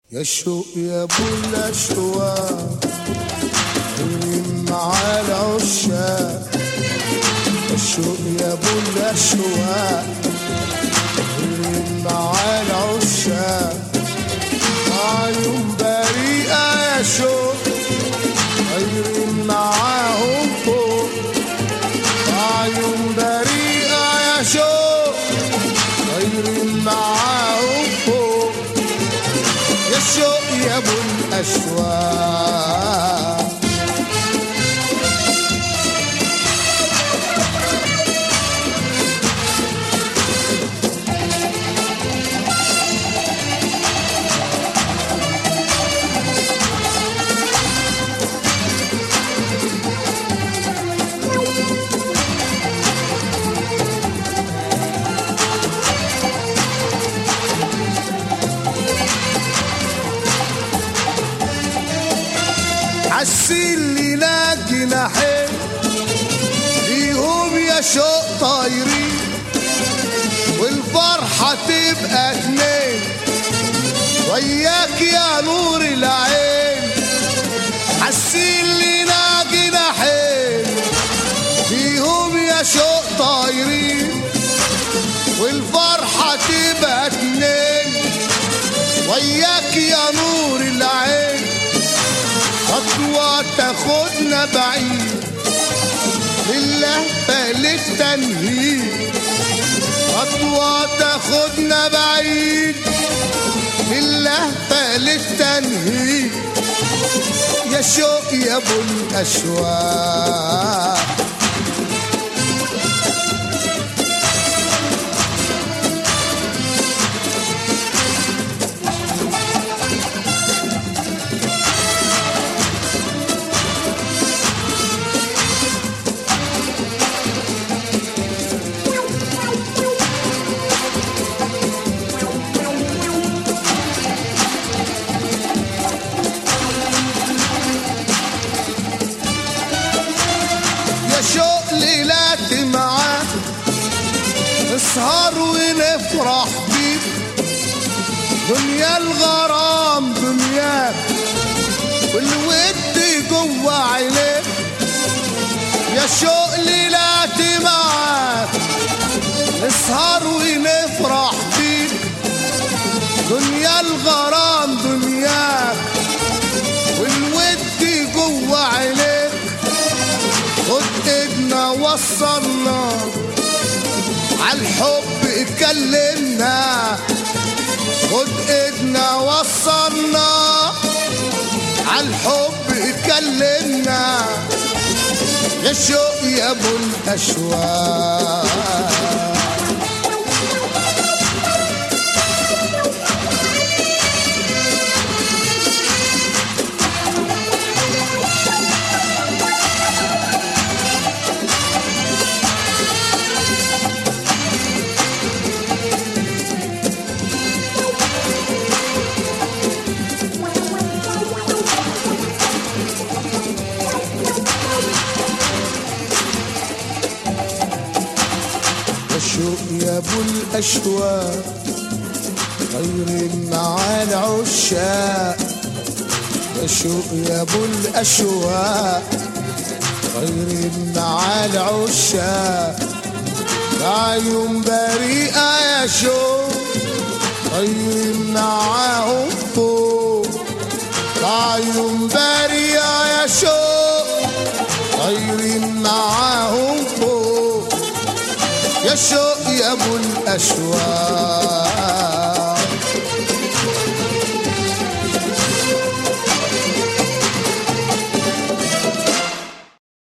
يا شوق يا ابو الاشواق اللي مع العشاق يا شوق يا ابو الاشواق اللي مع العشاق عيون بريئة يا شوق غير معاهم فوق عيون بريئة يا شوق غير معاهم فوق يا الشوق يا ابو الاشواق عالسين لنا جناحين فيهم يا شوق طايرين والفرحة تبقى اتنين وياك يا نور العين عالسين لنا جناحين فيهم يا شوق طايرين والفرحة تبقى اتنين وياك يا نور العين خطوة تاخدنا بعيد لله فللتنهيد خطوة تاخدنا بعيد لله فللتنهيد يا شوق يا ابو الاشواق يا شوق ليلاتي معاك نسهر ونفرح بيك دنيا الغرام دنياك والود جوا عينيك يا شوق ليلاتي معاك نسهر ونفرح بيك دنيا الغرام دنياك والود جوا عينيك خد ايدنا وصلنا عالحب اتكلمنا خد ايدنا وصلنا عالحب اتكلمنا يا شوق يا ابو الاشواق يا شوق يا ابو الاشواق غير مع العشاق يا شوق يا ابو الاشواق غير مع العشاق عيون بريئة يا شوق غير معاهم فوق عيون بريئة يا شوق غير معاهم فوق يا شوق يا ابو الاشواق